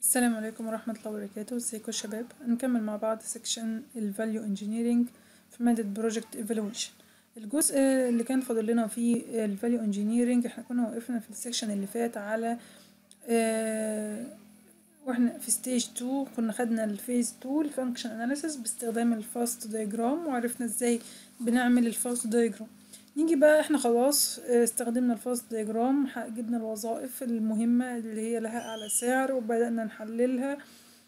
السلام عليكم ورحمة الله وبركاته ازيكم يا شباب هنكمل مع بعض سيكشن الفاليو انجينيرينج في مادة بروجكت ايفالويشن الجزء اللي كان فاضل لنا فيه الفاليو انجينيرينج احنا كنا وقفنا في السيكشن اللي فات على اه واحنا في ستيج 2 كنا خدنا الفيز 2 الفانكشن اناليسيس باستخدام الفاست دايجرام وعرفنا ازاي بنعمل الفاست دايجرام نيجي بقى احنا خلاص استخدمنا الفاست دياجرام جبنا الوظائف المهمة اللي هي لها أعلى سعر وبدأنا نحللها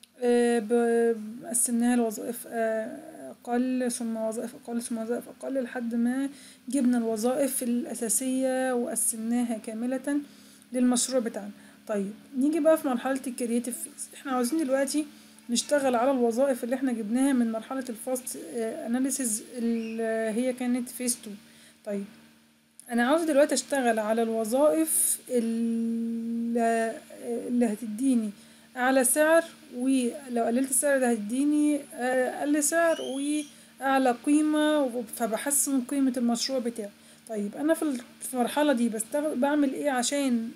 قسمناها لوظائف أقل ثم وظائف أقل ثم وظائف أقل لحد ما جبنا الوظائف الأساسية وقسمناها كاملة للمشروع بتاعنا طيب نيجي بقى في مرحلة الكرياتيف فيز احنا عاوزين دلوقتي نشتغل على الوظائف اللي احنا جبناها من مرحلة الفاست اناليسيز اللي هي كانت فيز 2 طيب انا عاوز دلوقتي اشتغل على الوظائف اللي, اللي هتديني اعلى سعر ولو قللت السعر ده هتديني اقل سعر واعلى قيمة فبحسن قيمة المشروع بتاعي طيب انا في المرحلة دي بستغل بعمل ايه عشان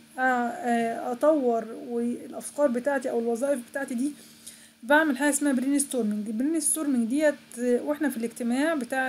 اطور والافكار بتاعتي او الوظائف بتاعتي دي بعمل حاجة اسمها برين ستورمنج البرين ستورمنج ديت واحنا في الاجتماع بتاع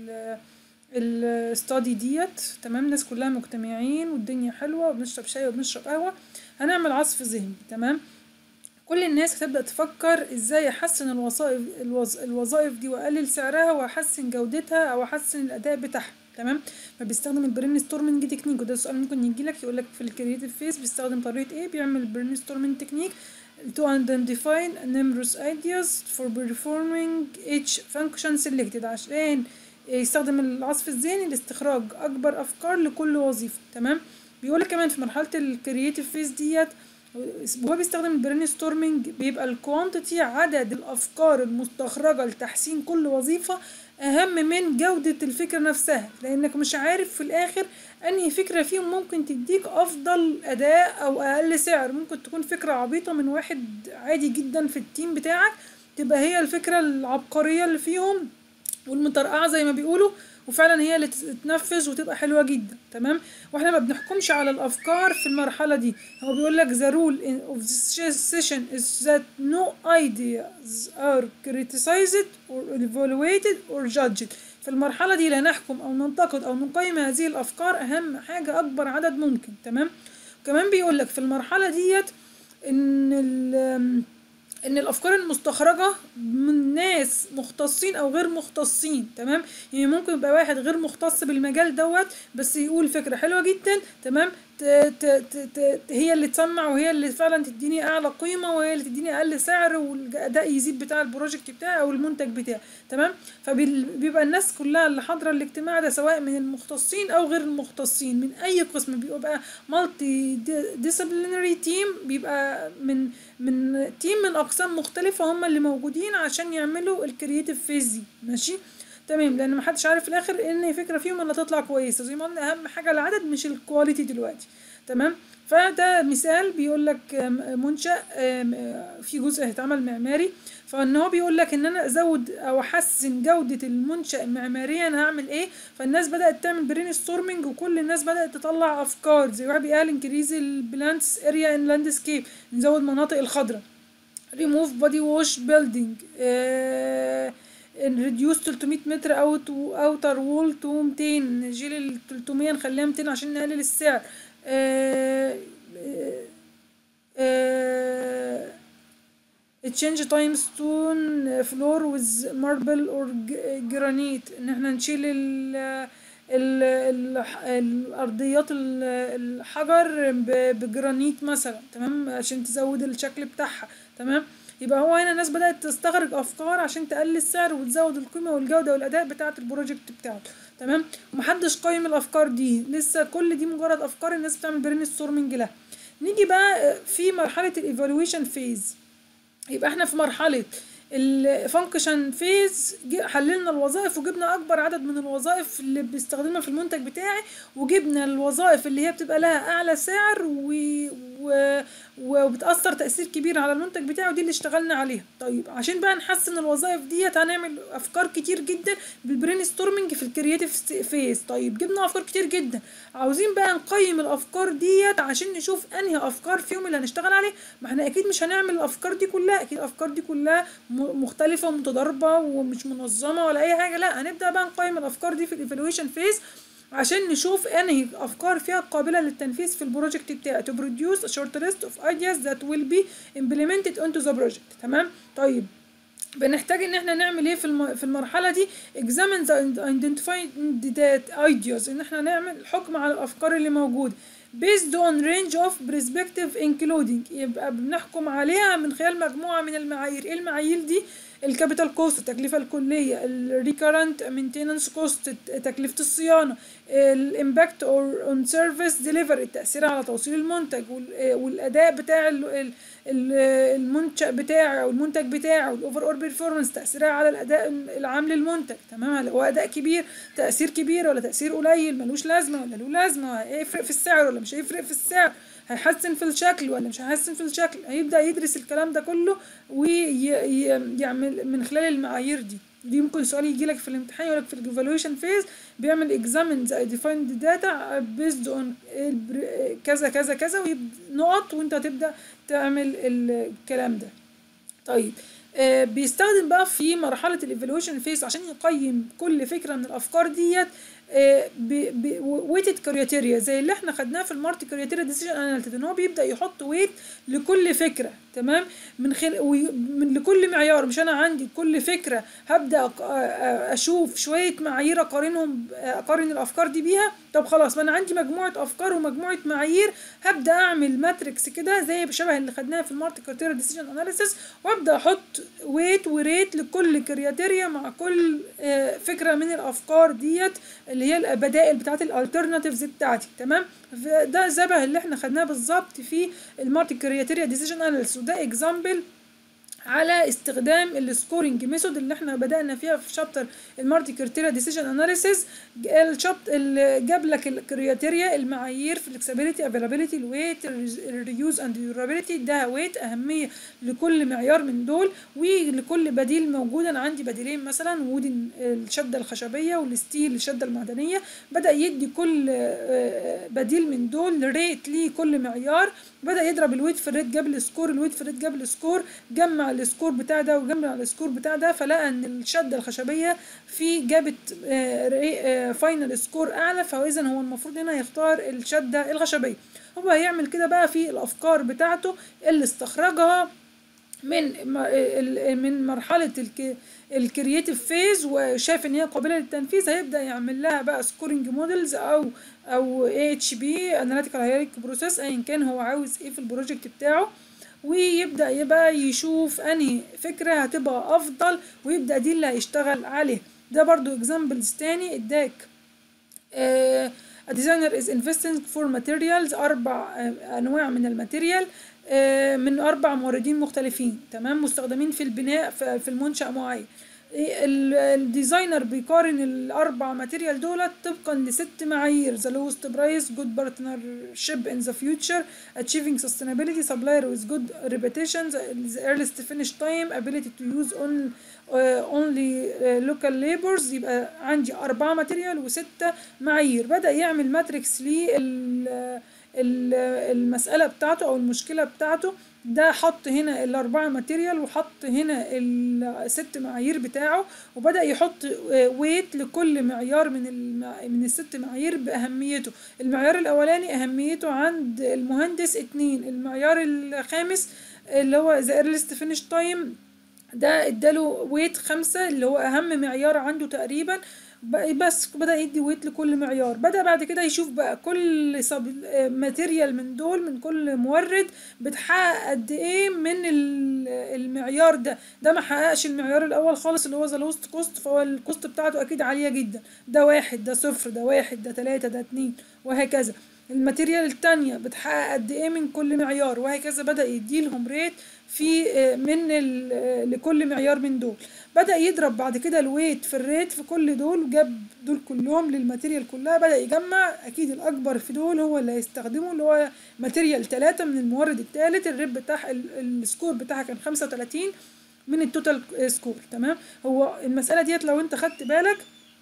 الستادي ديت تمام الناس كلها مجتمعين والدنيا حلوة وبنشرب شاي وبنشرب قهوة هنعمل عصف ذهني تمام كل الناس هتبدأ تفكر ازاي احسن الوظائف الوظ... الوظائف دي واقلل سعرها واحسن جودتها او احسن الاداء بتاعها تمام فبيستخدم البرين ستورمنج تكنيك وده سؤال ممكن يجي لك يقول لك في الكرياتيف فيس بيستخدم طريقة ايه بيعمل البرين ستورمنج تكنيك to identify numerous ideas for performing each function selected عشان يستخدم العصف الذهني لاستخراج اكبر افكار لكل وظيفه تمام بيقول كمان في مرحله الكرياتيف فيز ديت وهو بيستخدم البرين ستورمنج بيبقى الكوانتيتي عدد الافكار المستخرجه لتحسين كل وظيفه اهم من جوده الفكره نفسها لانك مش عارف في الاخر انهي فكره فيهم ممكن تديك افضل اداء او اقل سعر ممكن تكون فكره عبيطه من واحد عادي جدا في التيم بتاعك تبقى هي الفكره العبقريه اللي فيهم والمطرقعه زي ما بيقولوا وفعلا هي اللي تتنفذ وتبقى حلوه جدا تمام واحنا ما بنحكمش على الافكار في المرحله دي هو بيقول لك the rule of this session is that no ideas are criticized or evaluated or judged في المرحله دي لا نحكم او ننتقد او نقيم هذه الافكار اهم حاجه اكبر عدد ممكن تمام كمان بيقول لك في المرحله ديت ان ان الافكار المستخرجه من ناس مختصين او غير مختصين تمام يعني ممكن يبقى واحد غير مختص بالمجال دوت بس يقول فكره حلوه جدا تمام ت ت ت ت هي اللي تسمع وهي اللي فعلا تديني اعلى قيمه وهي اللي تديني اقل سعر والاداء يزيد بتاع البروجكت بتاعي او المنتج بتاعي تمام فبيبقى الناس كلها اللي حاضره الاجتماع ده سواء من المختصين او غير المختصين من اي قسم بيبقى مالتي ديسيبلينري تيم بيبقى من من تيم من اقسام مختلفه هم اللي موجودين عشان يعملوا الكرييتيف فيز دي ماشي تمام لان محدش عارف في الاخر ان فكره فيهم اللي هتطلع كويسه زي ما قلنا اهم حاجه العدد مش الكواليتي دلوقتي تمام فده مثال بيقول لك منشا في جزء هيتعمل معماري فان هو بيقول لك ان انا ازود او احسن جوده المنشا معماريا هعمل ايه فالناس بدات تعمل برين ستورمنج وكل الناس بدات تطلع افكار زي واحد بيقال انكريز البلانتس اريا ان لاندسكيب نزود مناطق الخضراء ريموف بودي ووش بيلدينج ريديوس 300 متر اوت اوتر وول تو 200 نشيل ال 300 نخليها 200 عشان نقلل السعر تشينج تايم ستون فلور ويز ماربل اور جرانيت ان احنا نشيل ال ال ال الارضيات الحجر بجرانيت مثلا تمام عشان تزود الشكل بتاعها تمام يبقى هو هنا الناس بدأت تستخرج أفكار عشان تقلل السعر وتزود القيمة والجودة والأداء بتاعة البروجكت بتاعته تمام ومحدش قايم الأفكار دي لسه كل دي مجرد أفكار الناس بتعمل برين ستورمنج لها نيجي بقى في مرحلة الإيفالويشن فيز يبقى احنا في مرحلة الفانكشن فيز حللنا الوظائف وجبنا اكبر عدد من الوظائف اللي بيستخدمها في المنتج بتاعي وجبنا الوظائف اللي هي بتبقى لها اعلى سعر و... و... وبتأثر تأثير كبير على المنتج بتاعه دي اللي اشتغلنا عليها طيب عشان بقى نحسن الوظائف ديت هنعمل افكار كتير جدا بالبرين ستورمنج في الكرياتيف فيز طيب جبنا افكار كتير جدا عاوزين بقى نقيم الافكار ديت عشان نشوف انهي افكار فيهم اللي هنشتغل عليه ما احنا اكيد مش هنعمل الافكار دي كلها اكيد الافكار دي كلها م- مختلفه ومتضاربه ومش منظمه ولا اي حاجه لا هنبدا بقى نقيم الافكار دي في الايفالويشن فيز عشان نشوف انهي افكار فيها قابله للتنفيذ في البروجكت بتاعي to produce a short list of ideas that will be implemented onto the project تمام طيب بنحتاج ان احنا نعمل ايه في الم... في المرحله دي examine the identified that ideas ان احنا نعمل حكم على الافكار اللي موجوده based on range of perspective including يبقى بنحكم عليها من خلال مجموعه من المعايير ايه المعايير دي الكابيتال كوست التكلفة الكلية الريكارنت مينتيننس كوست تكلفة الصيانة الامباكت اون سيرفيس ديليفري التأثير على توصيل المنتج والأداء بتاع المنشأ بتاعه أو المنتج بتاعه الأوفر أول بيرفورمانس تأثيرها على الأداء العام للمنتج تمام هل هو أداء كبير تأثير كبير ولا تأثير قليل ملوش لازمة ولا له لازمة هيفرق في السعر ولا مش هيفرق في السعر هيحسن في الشكل ولا مش هيحسن في الشكل هيبدأ يدرس الكلام ده كله ويعمل من خلال المعايير دي دي ممكن سؤال يجي لك في الامتحان يقول لك في الايفالويشن فيز بيعمل examine the defined data based on كذا كذا كذا نقط وانت هتبدا تعمل الكلام ده طيب آه بيستخدم بقى في مرحله الايفالويشن فيز عشان يقيم كل فكره من الافكار ديت ويتد كريتيريا زي اللي احنا خدناه في المالتي كريتيريا ديسيجن اناليتيز ان هو بيبدا يحط ويت لكل فكره تمام من خل... من لكل معيار مش انا عندي كل فكره هبدا اشوف شويه معايير اقارنهم اقارن الافكار دي بيها طب خلاص ما انا عندي مجموعه افكار ومجموعه معايير هبدا اعمل ماتريكس كده زي شبه اللي خدناها في المالتي كريتيريا ديسيجن اناليسيس وابدا احط ويت وريت لكل كريتيريا مع كل فكره من الافكار ديت اللي هي البدائل بتاعت الالترناتيفز بتاعتي تمام ده شبه اللي احنا خدناه بالظبط في المالتي كريتيريا ديسيجن اناليسيس وده اكزامبل على استخدام السكورنج ميثود اللي احنا بدأنا فيها في شابتر المالتي كريتيريا ديسيجن اناليسيس الشابتر اللي جاب لك الكريتيريا المعايير فلكسبيليتي افيلابيلتي الويت الريوز اند ديورابيلتي ده ويت اهميه لكل معيار من دول ولكل بديل موجود انا عندي بديلين مثلا وودن الشده الخشبيه والستيل الشده المعدنيه بدا يدي كل بديل من دول ريت لكل معيار بدا يضرب الويت في الريت جاب السكور الويت في الريت جاب السكور جمع السكور بتاع ده وجمع السكور بتاع ده فلقى ان الشده الخشبيه في جابت فاينل سكور اعلى فاذا هو المفروض هنا يختار الشده الخشبيه هو هيعمل كده بقى في الافكار بتاعته اللي استخرجها من من مرحله الكرييتيف فيز وشاف ان هي قابله للتنفيذ هيبدا يعمل لها بقى سكورنج موديلز او او اتش بي اناليتيكال هيراركي بروسيس ايا كان هو عاوز ايه في البروجكت بتاعه ويبدا يبقى يشوف انهي فكره هتبقى افضل ويبدا دي اللي هيشتغل عليها ده برضو اكزامبلز تاني اداك آه A designer is investing for materials أربع آه أنواع من الماتيريال آه من أربع موردين مختلفين تمام مستخدمين في البناء في المنشأ معين الديزاينر بيقارن الاربع ماتيريال دولت طبقا لست معايير the lowest price good partnership in the future achieving sustainability supplier with good reputation the earliest finish time ability to use only uh, only uh, local labors يبقى عندي أربعة ماتيريال وستة معايير بدأ يعمل ماتريكس لل المسألة بتاعته أو المشكلة بتاعته ده حط هنا الأربعة ماتيريال وحط هنا الست معايير بتاعه وبدأ يحط ويت لكل معيار من من الست معايير بأهميته المعيار الأولاني أهميته عند المهندس اتنين المعيار الخامس اللي هو the earliest finish time ده اداله ويت خمسة اللي هو أهم معيار عنده تقريبا بس بدأ يدي ويت لكل معيار بدأ بعد كده يشوف بقى كل سب ماتيريال من دول من كل مورد بتحقق قد ايه من المعيار ده ده ما حققش المعيار الاول خالص اللي هو ذا لوست كوست فهو الكوست بتاعته اكيد عاليه جدا ده واحد ده صفر ده واحد ده تلاتة ده اتنين وهكذا الماتيريال التانية بتحقق قد ايه من كل معيار وهكذا بدأ يديلهم ريت في آه، من ال- آه، لكل معيار من دول بدأ يضرب بعد كده الويت في الريت في كل دول وجاب دول كلهم للماتيريال كلها بدأ يجمع أكيد الأكبر في دول هو اللي هيستخدمه اللي هو ماتيريال تلاتة من المورد التالت الريت بتاع ال- السكور بتاعها كان خمسة وتلاتين من التوتال سكور تمام هو المسألة ديت لو انت خدت بالك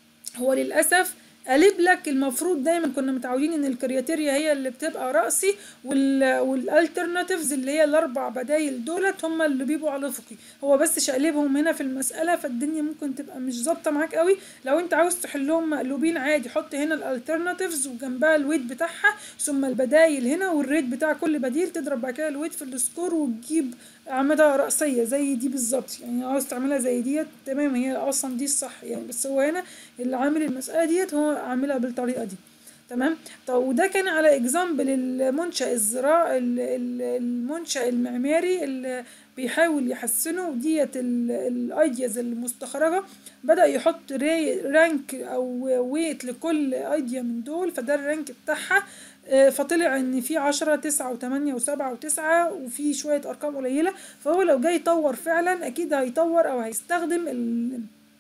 هو للأسف قلب لك المفروض دايما كنا متعودين ان الكرياتيريا هي اللي بتبقى رأسي وال والالترناتيفز اللي هي الاربع بدايل دولت هم اللي بيبقوا على الافقي هو بس شقلبهم هنا في المسألة فالدنيا ممكن تبقى مش ظابطة معاك قوي لو انت عاوز تحلهم مقلوبين عادي حط هنا الالترناتيفز وجنبها الويت بتاعها ثم البدايل هنا والريت بتاع كل بديل تضرب بعد كده الويت في السكور وتجيب اعمدة رأسية زي دي بالظبط يعني عاوز تعملها زي ديت تمام هي اصلا دي الصح يعني بس هو هنا اللي عامل المسألة ديت هو عاملها بالطريقة دي تمام طب وده كان على اكزامبل المنشأ الزراعي ال- ال- المنشأ المعماري اللي بيحاول يحسنه وديت الايدياز المستخرجة بدأ يحط ري- رانك او ويت لكل ايديا من دول فده الرانك بتاعها آه، فطلع ان في عشرة تسعة وتمانية وسبعة وتسعة وفي شوية ارقام قليلة فهو لو جاي يطور فعلا اكيد هيطور او هيستخدم ال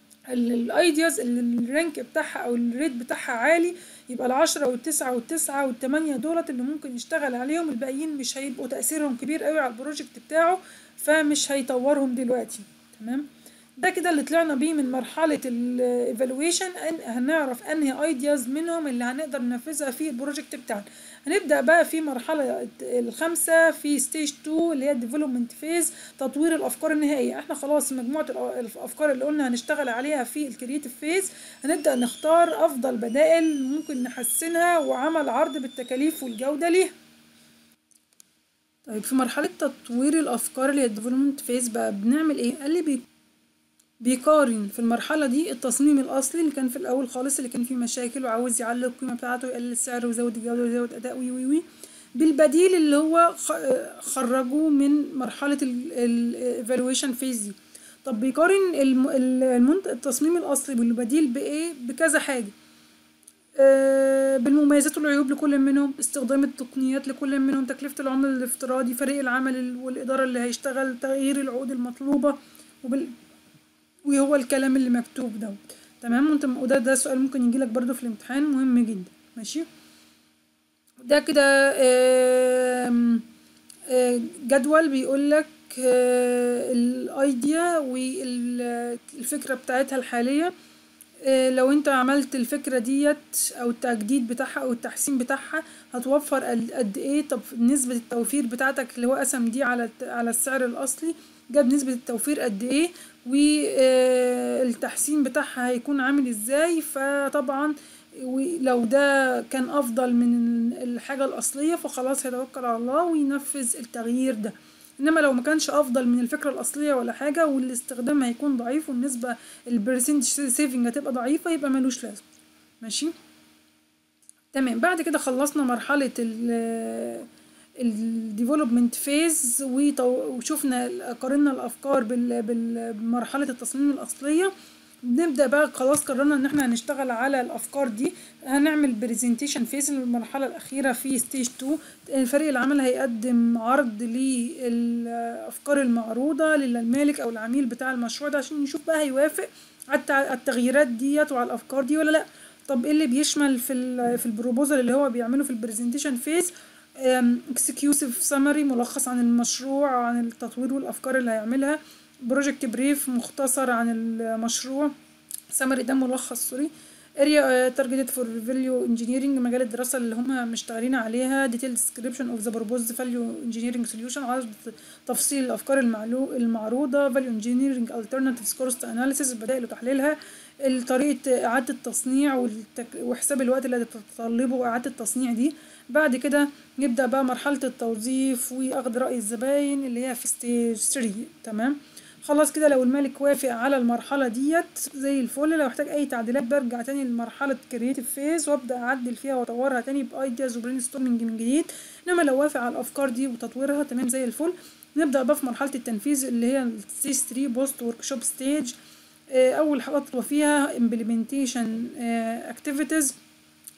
الايدياز اللي الرانك بتاعها او الريت بتاعها عالي يبقى العشرة والتسعة والتسعة والتمانية دولت اللي ممكن يشتغل عليهم الباقيين مش هيبقوا تأثيرهم كبير قوي على البروجكت بتاعه فمش هيطورهم دلوقتي تمام ده كده اللي طلعنا بيه من مرحلة الايفالويشن هنعرف انهي ايدياز منهم اللي هنقدر ننفذها في البروجكت بتاعنا هنبدأ بقى في مرحلة الخامسة في ستيج 2 اللي هي الديفلوبمنت فيز تطوير الافكار النهائية احنا خلاص مجموعة الأ- الافكار اللي قلنا هنشتغل عليها في الكرييتيف فيز هنبدأ نختار افضل بدائل ممكن نحسنها وعمل عرض بالتكاليف والجودة ليها طيب في مرحلة تطوير الأفكار اللي هي الديفلوبمنت فيز بقى بنعمل إيه؟ قال لي بي بيقارن في المرحلة دي التصميم الأصلي اللي كان في الأول خالص اللي كان فيه مشاكل وعاوز يعلي القيمة بتاعته ويقلل السعر ويزود الجودة ويزود أداء وي وي وي بالبديل اللي هو خ- خرجوه من مرحلة الايفالويشن فيز دي طب بيقارن الم- ال- المنت- التصميم الأصلي بالبديل بإيه؟ بكذا حاجة آه، بالمميزات والعيوب لكل منهم استخدام التقنيات لكل منهم تكلفة العمل الافتراضي فريق العمل ال- والإدارة اللي هيشتغل تغيير العقود المطلوبة وبال... وهو الكلام اللي مكتوب دوت تمام وانت وده ده سؤال ممكن يجيلك برضو في الامتحان مهم جدا ماشي ده كده آم، آه، جدول بيقول لك الايديا والفكرة بتاعتها الحالية آه، لو انت عملت الفكرة ديت او التجديد بتاعها او التحسين بتاعها هتوفر قد قد ايه طب نسبة التوفير بتاعتك اللي هو قسم دي على الت- على السعر الاصلي جاب نسبة التوفير قد ايه والتحسين بتاعها هيكون عامل ازاي فطبعا لو ده كان افضل من الحاجة الاصلية فخلاص هيتوكل على الله وينفذ التغيير ده انما لو ما كانش افضل من الفكره الاصليه ولا حاجه والاستخدام هيكون ضعيف والنسبه البرسنت سيفنج هتبقى ضعيفه يبقى ملوش لازمه ماشي تمام بعد كده خلصنا مرحله ال الديفلوبمنت فيز وشفنا قارنا الافكار بال- بال- بمرحله التصميم الاصليه نبدا بقى خلاص قررنا ان احنا هنشتغل على الافكار دي هنعمل برزنتيشن فيز المرحله الاخيره في ستيج 2 فريق العمل هيقدم عرض للافكار المعروضه للمالك او العميل بتاع المشروع ده عشان يشوف بقى هيوافق على التع- على التغييرات ديت وعلى الافكار دي ولا لا طب ايه اللي بيشمل في ال في البروبوزال اللي هو بيعمله في البرزنتيشن فيز اكسكيوسيف سمري ملخص عن المشروع عن التطوير والافكار اللي هيعملها بروجكت بريف مختصر عن المشروع سمري ده ملخص سوري اريا تارجتد فور فاليو انجينيرنج مجال الدراسه اللي هم مشتغلين عليها ديتيل ديسكريبشن اوف ذا بروبوزد فاليو انجينيرنج سوليوشن عرض تفصيل الافكار المعلو المعروضه فاليو انجينيرنج الترناتيفز كوست اناليسيس البدائل وتحليلها طريقه اعاده التصنيع والتك... وحساب الوقت اللي هتتطلبه اعاده التصنيع دي بعد كده نبدا بقى مرحله التوظيف واخذ راي الزباين اللي هي في ستيج 3 تمام خلاص كده لو المالك وافق على المرحلة ديت زي الفل لو احتاج اي تعديلات برجع تاني لمرحلة كرييتيف فيز وابدا اعدل فيها واطورها تاني بايدياز وبرين ستورمنج من جديد انما لو وافق على الافكار دي وتطويرها تمام زي الفل نبدا بقى في مرحلة التنفيذ اللي هي ستيج 3 بوست ورك شوب ستيج اول خطوة فيها implementation activities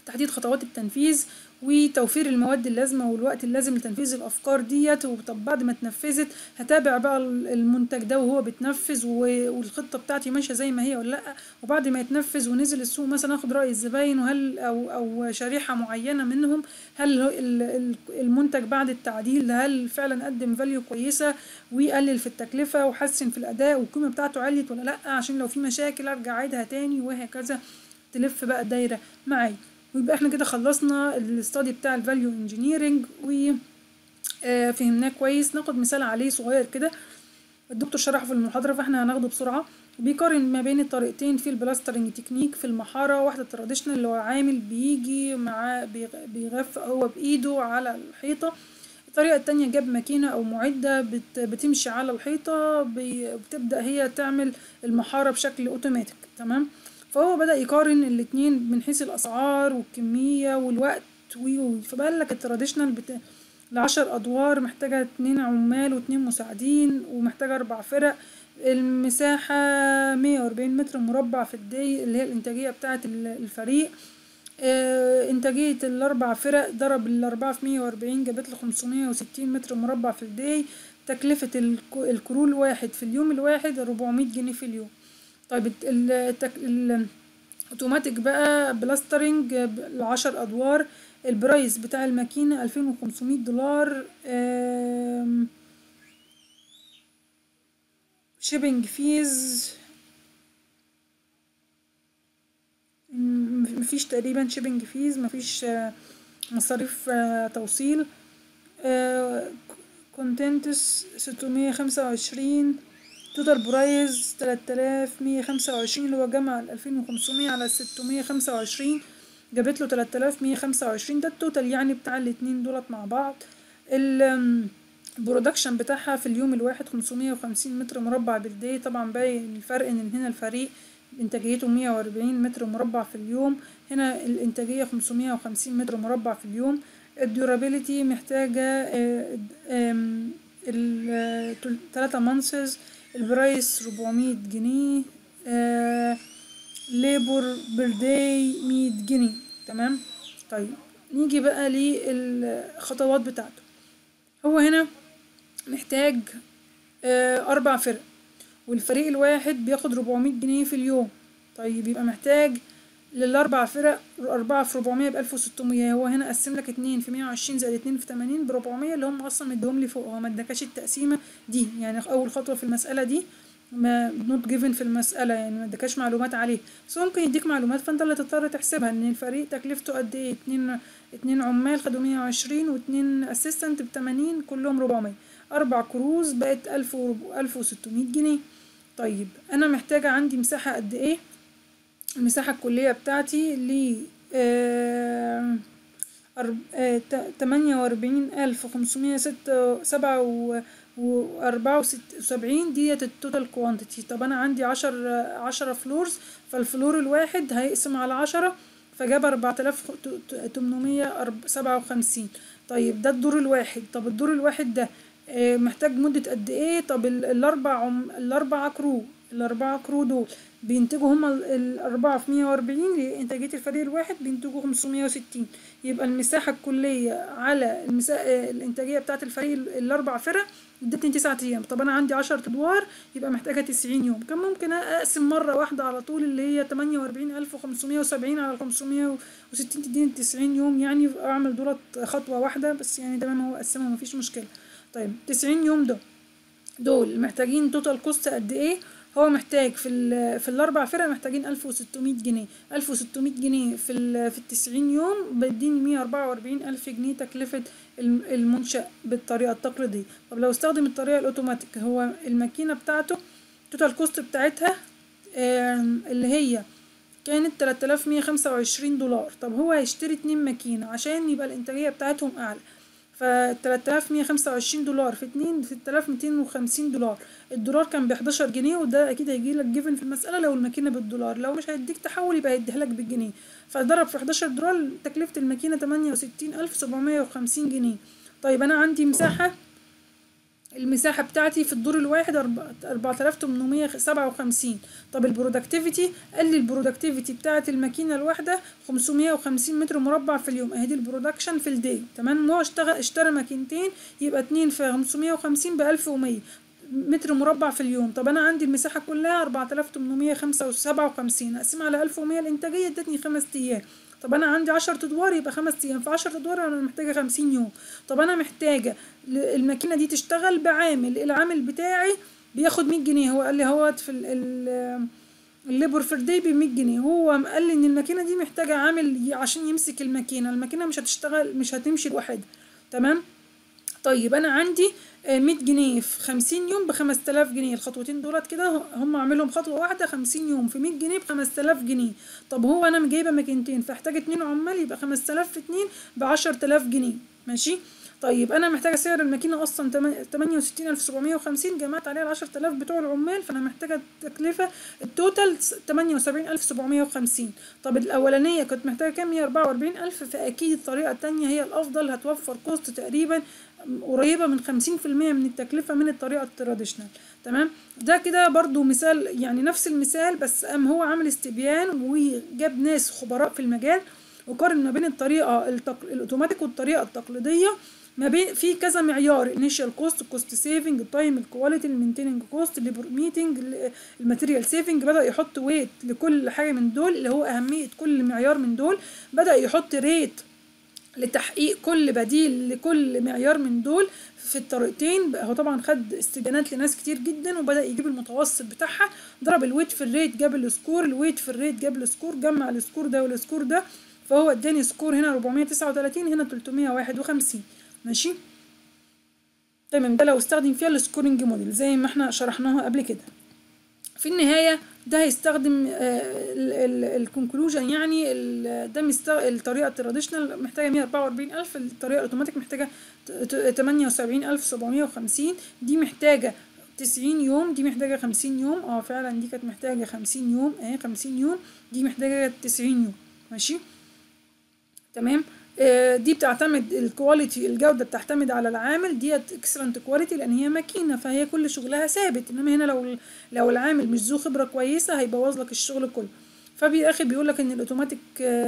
تحديد خطوات التنفيذ وتوفير المواد اللازمة والوقت اللازم لتنفيذ الأفكار ديت وطب بعد ما اتنفذت هتابع بقى المنتج ده وهو بيتنفذ والخطة بتاعتي ماشية زي ما هي ولا لأ وبعد ما يتنفذ ونزل السوق مثلا اخد رأي الزباين وهل أو أو شريحة معينة منهم هل المنتج بعد التعديل ده هل فعلا قدم فاليو كويسة ويقلل في التكلفة وحسن في الأداء والقيمة بتاعته عليت ولا لأ عشان لو في مشاكل أرجع أعيدها تاني وهكذا تلف بقى الدايرة معايا ويبقى احنا كده خلصنا الاستادي بتاع الفاليو انجينيرنج و آه فهمناه كويس ناخد مثال عليه صغير كده الدكتور شرحه في المحاضرة فاحنا هناخده بسرعة بيقارن ما بين الطريقتين في البلاسترنج تكنيك في المحارة واحدة تراديشنال اللي هو عامل بيجي مع بيغف هو بإيده على الحيطة الطريقة التانية جاب ماكينة أو معدة بت بتمشي على الحيطة بتبدأ هي تعمل المحارة بشكل أوتوماتيك تمام فهو بدأ يقارن الاتنين من حيث الأسعار والكمية والوقت فبقال لك التراديشنال بتا... العشر أدوار محتاجة اتنين عمال واتنين مساعدين ومحتاجة أربع فرق المساحة مية وأربعين متر مربع في الدي اللي هي الإنتاجية بتاعة الفريق اه إنتاجية الأربع فرق ضرب الأربعة في مية وأربعين جابت له خمسمية وستين متر مربع في الدي تكلفة الكرول واحد في اليوم الواحد ربعمية جنيه في اليوم طيب التك... الاوتوماتيك بقى بلاسترنج العشر ادوار البرايس بتاع الماكينة الفين وخمسمية دولار شيبنج فيز مفيش تقريبا شيبنج فيز مفيش مصاريف توصيل كونتنتس ستمية خمسة وعشرين توتال برايز تلات آلاف مية خمسة وعشرين اللي هو جمع الألفين وخمسمية على ستمية خمسة وعشرين جابت له تلات آلاف مية خمسة وعشرين ده التوتال يعني بتاع الاتنين دولت مع بعض البرودكشن بتاعها في اليوم الواحد خمسمية وخمسين متر مربع بالدي طبعا باين الفرق ان هنا الفريق انتاجيته مية وأربعين متر مربع في اليوم هنا الانتاجية خمسمية وخمسين متر مربع في اليوم الديورابيليتي محتاجة التلاتة مانسز البرايس ربعمية جنيه آه ليبر برداي مية جنيه تمام طيب نيجي بقى للخطوات بتاعته هو هنا محتاج آه أربع فرق والفريق الواحد بياخد ربعمية جنيه في اليوم طيب يبقى محتاج للأربع فرق أربعة في ربعمية بألف وستمية هو هنا قسم لك اتنين في مية وعشرين زائد اتنين في تمانين بربعمية اللي هم أصلا مديهم لي فوق هو مدكاش التقسيمة دي يعني أول خطوة في المسألة دي ما نوت جيفن في المسألة يعني ما ادكاش معلومات عليه بس ممكن يديك معلومات فانت اللي تضطر تحسبها ان الفريق تكلفته قد ايه اتنين اتنين عمال خدوا مية وعشرين واتنين اسيستنت بتمانين كلهم ربعمية أربع كروز بقت ألف ألف وستمية جنيه طيب أنا محتاجة عندي مساحة قد ايه المساحة الكلية بتاعتي ل تمانية وأربعين ألف خمسمية ستة سبعة وأربعة وسبعين ديت التوتال كوانتيتي طب أنا عندي عشر عشرة فلورز فالفلور الواحد هيقسم على عشرة فجاب أربعة آلاف تمنمية سبعة وخمسين طيب ده الدور الواحد طب الدور الواحد ده محتاج مدة قد ايه طب الأربع عم الأربع كرو الأربعة كرو دول بينتجوا هما الأربعة في مية وأربعين إنتاجية الفريق الواحد بينتجوا خمسمية وستين يبقى المساحة الكلية على المسا... الإنتاجية بتاعة الفريق الأربع فرق ادتني تسعة أيام طب أنا عندي عشرة أدوار يبقى محتاجة تسعين يوم كان ممكن أقسم مرة واحدة على طول اللي هي تمانية وأربعين ألف وخمسمية وسبعين على خمسمية وستين تديني تسعين يوم يعني أعمل دولت خطوة واحدة بس يعني ده ما هو قسمها مفيش مشكلة طيب تسعين يوم ده دول محتاجين توتال كوست قد ايه هو محتاج في ال في الاربع فرق محتاجين الف وستمية جنيه الف وستمية جنيه في ال في التسعين يوم بيديني مية اربعة واربعين الف جنيه تكلفة المنشأ بالطريقة التقليدية طب لو استخدم الطريقة الاوتوماتيك هو الماكينة بتاعته توتال كوست بتاعتها اللي هي كانت تلات آلاف مية خمسة وعشرين دولار طب هو هيشتري اتنين ماكينة عشان يبقى الانتاجية بتاعتهم اعلى فتلات آلاف مية خمسة وعشرين دولار في اتنين ستة آلاف ميتين وخمسين دولار الدولار كان بحداشر جنيه وده اكيد هيجيلك جيفن في المسألة لو الماكينة بالدولار لو مش هيديك تحول يبقى هيديهالك بالجنيه فضرب في حداشر دولار تكلفة الماكينة تمانية وستين ألف سبعمية وخمسين جنيه طيب أنا عندي مساحة المساحة بتاعتي في الدور الواحد أربعة آلاف تمنمية سبعة وخمسين طب البرودكتيفيتي قال لي البرودكتيفيتي بتاعت الماكينة الواحدة خمسمية وخمسين متر مربع في اليوم اهي دي البرودكشن في الدي تمام هو اشتغل اشترى ماكينتين يبقى اتنين في خمسمية وخمسين بألف ومية متر مربع في اليوم طب انا عندي المساحة كلها أربعة آلاف تمنمية خمسة وسبعة وخمسين اقسمها على ألف ومية الانتاجية ادتني خمس ايام طب انا عندي عشرة ادوار يبقى خمس ايام في عشرة ادوار انا محتاجة خمسين يوم طب انا محتاجة الماكينة دي تشتغل بعامل العامل بتاعي بياخد مية جنيه هو قال لي هوت في ال الليبر فير داي ب 100 جنيه هو قال لي ان الماكينه دي محتاجه عامل عشان يمسك الماكينه الماكينه مش هتشتغل مش هتمشي لوحدها تمام طيب انا عندي مية جنيه في خمسين يوم بخمس تلاف جنيه الخطوتين دولت كده هم اعملهم خطوة واحدة خمسين يوم في مية جنيه بخمس تلاف جنيه طب هو انا جايبة ماكينتين فاحتاج اتنين عمال يبقى خمس تلاف في اتنين بعشر تلاف جنيه ماشي طيب انا محتاجة سعر الماكينة اصلا تمانية وستين الف سبعمية وخمسين جمعت عليها العشر تلاف بتوع العمال فانا محتاجة تكلفة التوتال تمانية وسبعين الف سبعمية وخمسين طب الاولانية كنت محتاجة كام مية اربعة واربعين الف فاكيد الطريقة التانية هي الافضل هتوفر كوست تقريبا قريبة من خمسين في المية من التكلفة من الطريقة التراديشنال تمام ده كده برضو مثال يعني نفس المثال بس قام هو عامل استبيان وجاب ناس خبراء في المجال وقارن ما بين الطريقة التق... الاوتوماتيك والطريقة التقليدية ما بين في كذا معيار انيشال كوست كوست سيفنج التايم الكواليتي المينتيننج كوست الليبر ميتنج الماتيريال سيفنج بدا يحط ويت لكل حاجه من دول اللي هو اهميه كل معيار من دول بدا يحط ريت لتحقيق كل بديل لكل معيار من دول في الطريقتين هو طبعا خد استبيانات لناس كتير جدا وبدا يجيب المتوسط بتاعها ضرب الويت في الريت جاب السكور الويت في الريت جاب السكور جمع السكور ده والسكور ده فهو اداني سكور هنا 439 هنا 351 ماشي تمام ده لو استخدم فيها السكورنج موديل زي ما احنا شرحناها قبل كده في النهايه ده هيستخدم الكونكلوجن يعني ده الطريقه التراديشنال محتاجه 144 الف الطريقه الاوتوماتيك محتاجه 78 الف 750 دي محتاجه 90 يوم دي محتاجه 50 يوم اه فعلا دي كانت محتاجه 50 يوم اهي 50 يوم دي محتاجه 90 يوم ماشي تمام دي بتعتمد الكواليتي الجودة بتعتمد على العامل ديت اكسلنت كواليتي لان هي ماكينة فهي كل شغلها ثابت انما هنا لو لو العامل مش ذو خبرة كويسة هيبوظ لك الشغل كله فبي اخي بيقول لك ان الاوتوماتيك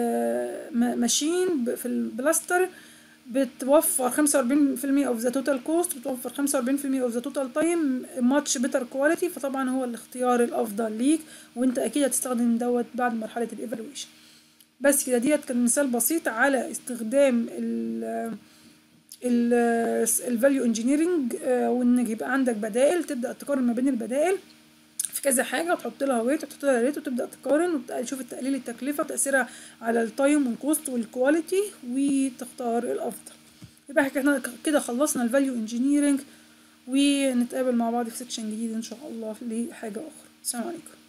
ماشين في البلاستر بتوفر 45% اوف ذا توتال كوست بتوفر 45% اوف ذا توتال تايم ماتش بيتر كواليتي فطبعا هو الاختيار الافضل ليك وانت اكيد هتستخدم دوت بعد مرحلة الايفالويشن بس كده ديت كان مثال بسيط على استخدام ال الفاليو انجينيرنج وانك يبقى عندك بدائل تبدا تقارن ما بين البدائل في كذا حاجه وتحط لها ويت وتحط لها ريت وتبدا تقارن وتشوف تقليل التكلفه وتاثيرها على التايم والكوست والكواليتي وتختار الافضل يبقى احنا كده خلصنا الفاليو انجينيرنج ونتقابل مع بعض في سيكشن جديد ان شاء الله لحاجه اخرى السلام عليكم